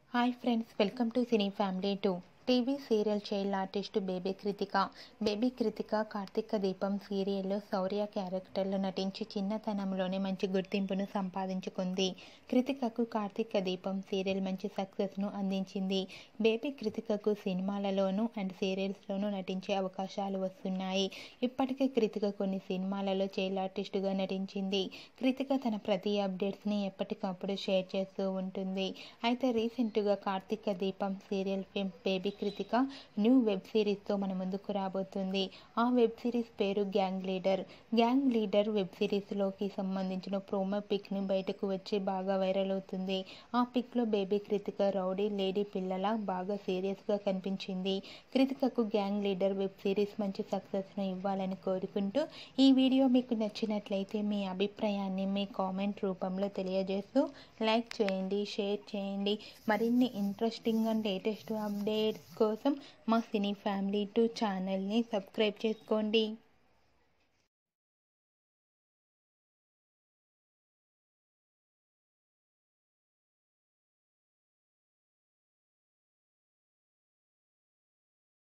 hi friends welcome to cine family two TV serial child artist baby Krithika baby Krithika Karthika Deepam సీరియల్లో శౌర్య క్యారెక్టర్లో నటించి చిన్నతనంలోనే మంచి గుర్తింపును సంపాదించుకుంది కృతికకు కార్తీక దీపం సీరియల్ మంచి సక్సెస్ను అందించింది బేబీ కృతికకు సినిమాలలోనూ అండ్ సీరియల్స్లోనూ నటించే అవకాశాలు వస్తున్నాయి ఇప్పటికే కృతిక కొన్ని సినిమాలలో చైల్డ్ ఆర్టిస్టుగా నటించింది కృతిక తన ప్రతి అప్డేట్స్ని ఎప్పటికప్పుడు షేర్ చేస్తూ ఉంటుంది అయితే రీసెంట్గా Karthika Deepam serial film baby Krithika new web సిరీస్తో మన ముందుకు రాబోతుంది ఆ వెబ్ సిరీస్ పేరు gang leader gang leader web సిరీస్లోకి సంబంధించిన ప్రోమో పిక్ని బయటకు వచ్చి బాగా వైరల్ అవుతుంది ఆ పిక్లో బేబీ కృతిక రౌడీ లేడీ పిల్లల బాగా సీరియస్గా కనిపించింది కృతికకు గ్యాంగ్ లీడర్ వెబ్ సిరీస్ మంచి సక్సెస్ను ఇవ్వాలని కోరుకుంటూ ఈ వీడియో మీకు నచ్చినట్లయితే మీ అభిప్రాయాన్ని మీ కామెంట్ రూపంలో తెలియజేస్తూ లైక్ చేయండి షేర్ చేయండి మరిన్ని ఇంట్రెస్టింగ్ అండ్ లేటెస్ట్ అప్డేట్స్ కోసం మా సినీ ఫ్యామిలీ టూ ఛానల్ని సబ్స్క్రైబ్ చేసుకోండి